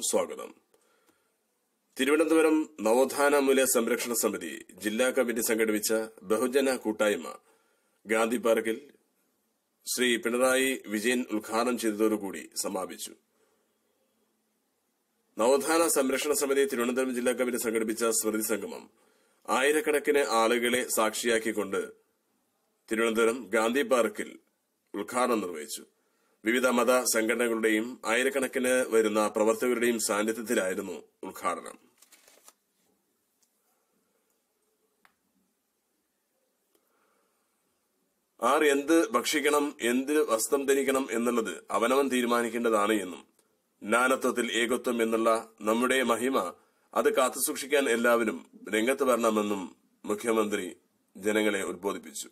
സ്വാഗതം തിരുവനന്തപുരം നവോത്ഥാന മൂല്യ സംരക്ഷണ സമിതി ജില്ലാ കമ്മിറ്റി സംഘടിപ്പിച്ച ബഹുജന കൂട്ടായ്മ ഗാന്ധി പാർക്കിൽ ശ്രീ പിണറായി വിജയൻ ഉദ്ഘാടനം ചെയ്തതോടുകൂടി സമാപിച്ചു നവോത്ഥാന സംരക്ഷണ സമിതി തിരുവനന്തപുരം ജില്ലാ കമ്മിറ്റി സംഘടിപ്പിച്ച സ്മൃതി സംഗമം ആയിരക്കണക്കിന് ആളുകളെ സാക്ഷിയാക്കിക്കൊണ്ട് തിരുവനന്തപുരം ഗാന്ധി പാർക്കിൽ ഉദ്ഘാടനം നിർവഹിച്ചു വിവിധ മത സംഘടനകളുടെയും ആയിരക്കണക്കിന് വരുന്ന പ്രവർത്തകരുടെയും സാന്നിധ്യത്തിലായിരുന്നു ഉദ്ഘാടനം ആർ എന്ത് ഭക്ഷിക്കണം എന്ത് വസ്ത്രം ധരിക്കണം എന്നുള്ളത് അവനവൻ തീരുമാനിക്കേണ്ടതാണ് എന്നും ജ്ഞാനത്വത്തിൽ ഏകത്വം എന്നുള്ള നമ്മുടെ മഹിമ അത് കാത്തുസൂക്ഷിക്കാൻ എല്ലാവരും രംഗത്ത് വരണമെന്നും മുഖ്യമന്ത്രി ജനങ്ങളെ ഉദ്ബോധിപ്പിച്ചു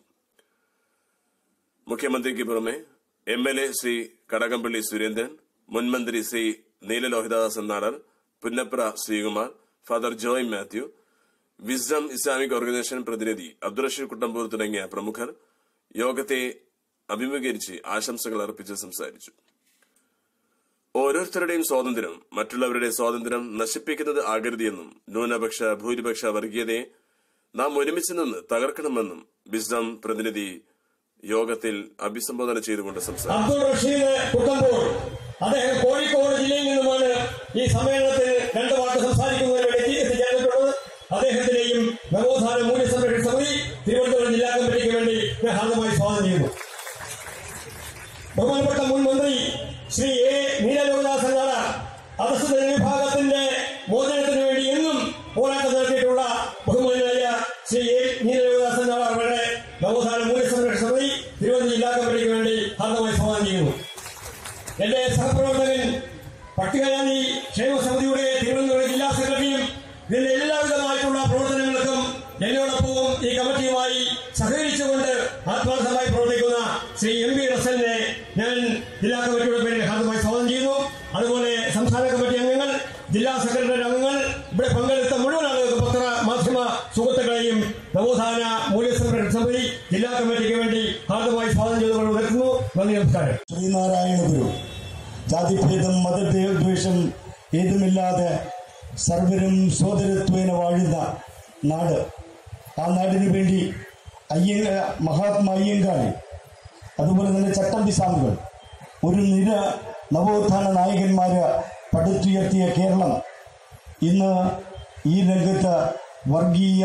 മുഖ്യമന്ത്രിക്ക് പുറമെ M L A Shri Kadakampally Surendran മുൻമന്ത്രി Shri Neelalohithadasan Nadar Punnapra Sreekumar father Joy Mathew Wisdom Islamic Organisation പ്രതിനിധി അബ്ദുറഷീദ് കുട്ടമ്പൂർ തുടങ്ങിയ പ്രമുഖർ യോഗത്തെ അഭിമുഖീകരിച്ച് ആശംസകൾ അർപ്പിച്ച് സംസാരിച്ചു ഓരോരുത്തരുടെയും സ്വാതന്ത്ര്യം മറ്റുള്ളവരുടെ സ്വാതന്ത്ര്യം നശിപ്പിക്കുന്നത് ആകരുതെന്നും ന്യൂനപക്ഷ ഭൂരിപക്ഷ വർഗീയതയെ നാം ഒരുമിച്ച് നിന്ന് തകർക്കണമെന്നും വിസ്ഡം പ്രതിനിധി യോഗത്തിൽ അഭിസംബോധന ചെയ്തുകൊണ്ട് സംസാരിച്ചു അബ്ദുൾ റഷീദ് കുട്ടമ്പൂർ അദ്ദേഹം കോഴിക്കോട് ജില്ലയിൽ നിന്നുമാണ് ഈ സമ്മേളനത്തിൽ രണ്ട് വാക്ക് സംസാരിക്കുന്നതിന് വേണ്ടി എത്തിച്ചേർന്നിട്ടുള്ളത് അദ്ദേഹത്തിനെയും നവോത്ഥാന മൂല്യസംരക്ഷണ സമിതി തിരുവനന്തപുരം ജില്ലാ കമ്മിറ്റിക്ക് വേണ്ടി ഞാൻ ഹാർദമായി സ്വാഗതം ചെയ്യുന്നു ബഹുമാനപ്പെട്ട മുൻ മന്ത്രി ശ്രീ എ നീലലോകദാസൻ നാട അധസ്ഥ വിഭാഗത്തിന്റെ മോചനത്തിന് വേണ്ടി എന്നും പോരാട്ടം നടത്തിയിട്ടുള്ള ബഹുമാനായ ശ്രീ എ നീലലോകദാസൻ നാട അവരുടെ നവോത്ഥാന മൂല്യസംരക്ഷണ സമിതി തിരുവനന്തപുരം ജില്ലാ കമ്മിറ്റിക്ക് വേണ്ടി ഹാർദമായി സ്വാഗതം ചെയ്യുന്നു എന്റെ സഹപ്രവർത്തകൻ പട്ടികജാതി ക്ഷേമ സമിതിയുടെ തിരുവനന്തപുരം ജില്ലാ സെക്രട്ടറിയും ഇതിന്റെ എല്ലാവിധമായിട്ടുള്ള പ്രവർത്തനങ്ങൾക്കും എന്നോടൊപ്പവും ഈ കമ്മിറ്റിയുമായി സഹകരിച്ചുകൊണ്ട് ആത്മാർത്ഥമായി പ്രവർത്തിക്കുന്ന ശ്രീ എം പി റസലിനെ ഞാൻ ജില്ലാ കമ്മിറ്റിയുടെ പേരിൽ ഹാർദമായി സ്വാഗതം ചെയ്യുന്നു അതുപോലെ സംസ്ഥാന കമ്മിറ്റി അംഗങ്ങൾ ജില്ലാ സെക്രട്ടറി അംഗങ്ങൾ ഇവിടെ പങ്കെടുത്ത മുഴുവൻ ആളുകൾക്ക് പത്ര മാധ്യമ സുഹൃത്തുക്കളെയും നവോത്ഥാന മൂല്യസംരക്ഷണ സമിതി ജില്ലാ കമ്മിറ്റിക്ക് വേണ്ടി ഹാർദമായി സ്വാഗതം ചെയ്തുകൊണ്ട് നിർത്തുന്നു നന്ദി നമസ്കാരം ശ്രീനാരായണ ഗുരു ജാതിഭേദം മതദ്വേഷം ഏതുമില്ലാതെ സർവരും സോദരത്വേന വാഴുന്ന നാട് ആ നാടിനു വേണ്ടി അയ്യങ്ക മഹാത്മാ അയ്യങ്കാളി അതുപോലെ തന്നെ ചട്ടമ്പി സ്വാമികൾ ഒരു നിര നവോത്ഥാന നായകന്മാര് പടുത്തുയർത്തിയ കേരളം ഇന്ന് ഈ രംഗത്ത് വർഗീയ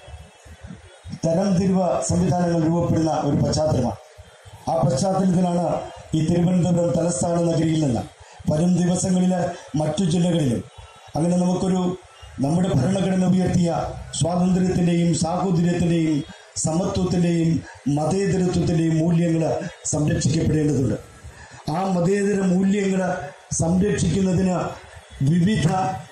തരംതിരിവ സംവിധാനങ്ങൾ രൂപപ്പെടുന്ന ഒരു പശ്ചാത്തലമാണ് ആ പശ്ചാത്തലത്തിലാണ് ഈ തിരുവനന്തപുരം തലസ്ഥാന നഗരിയിൽ നിന്ന് വരും ദിവസങ്ങളിൽ മറ്റു ജില്ലകളിലും അങ്ങനെ നമുക്കൊരു നമ്മുടെ ഭരണഘടന ഉയർത്തിയ സ്വാതന്ത്ര്യത്തിന്റെയും സാഹോദര്യത്തിന്റെയും സമത്വത്തിന്റെയും മതേതരത്വത്തിന്റെയും മൂല്യങ്ങൾ സംരക്ഷിക്കപ്പെടേണ്ടതുണ്ട് ആ മതേതര മൂല്യങ്ങൾ സംരക്ഷിക്കുന്നതിന് വിവിധ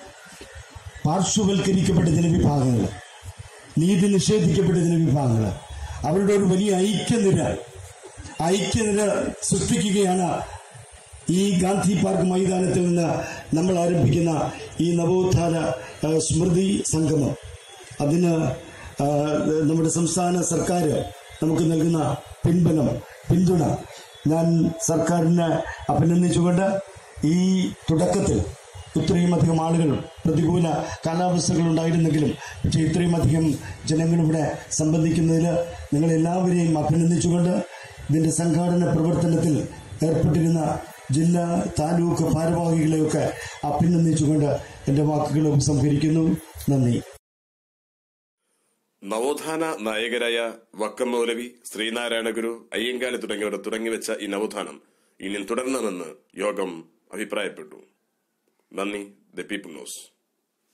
പാർശ്വവൽക്കരിക്കപ്പെട്ട ചില വിഭാഗങ്ങൾ നീതി നിഷേധിക്കപ്പെട്ട ചില വിഭാഗങ്ങൾ അവരുടെ ഒരു വലിയ ഐക്യനിര ഐക്യനിര സൃഷ്ടിക്കുകയാണ് ഈ ഗാന്ധി പാർക്ക് മൈതാനത്തിൽ നിന്ന് നമ്മൾ ആരംഭിക്കുന്ന ഈ നവോത്ഥാന ആ, സ്മൃതി സംഗമം അതിന് ആ, നമ്മുടെ സംസ്ഥാന സർക്കാർ നമുക്ക് നൽകുന്ന പിൻബലം പിന്തുണ ഞാൻ സർക്കാരിനെ അഭിനന്ദിച്ചുകൊണ്ട് ഈ തുടക്കത്തിൽ ഇത്രയും അധികം ആളുകൾ പ്രതികൂല കാലാവസ്ഥകൾ ഉണ്ടായിരുന്നെങ്കിലും പക്ഷേ ഇത്രയും അധികം ജനങ്ങൾ ഇവിടെ സംബന്ധിക്കുന്നതിൽ നിങ്ങളെല്ലാവരെയും അഭിനന്ദിച്ചുകൊണ്ട് ഇതിന്റെ സംഘാടന പ്രവർത്തനത്തിൽ ഏർപ്പെട്ടിരുന്ന ജില്ലാ താലൂക്ക് ഭാരവാഹികളെയൊക്കെ അഭിനന്ദിച്ചുകൊണ്ട് എന്റെ വാക്കുകൾ ഉപസംഹരിക്കുന്നു നന്ദി നവോത്ഥാന നായകരായ വക്കം മൗലവി ശ്രീനാരായണ ഗുരു അയ്യങ്കാലി തുടങ്ങിയവർ തുടങ്ങിവെച്ച ഈ നവോത്ഥാനം ഇനിയും തുടരണമെന്ന് യോഗം അഭിപ്രായപ്പെട്ടു നന്ദി ദ പീപ്പിൾ ന്യൂസ്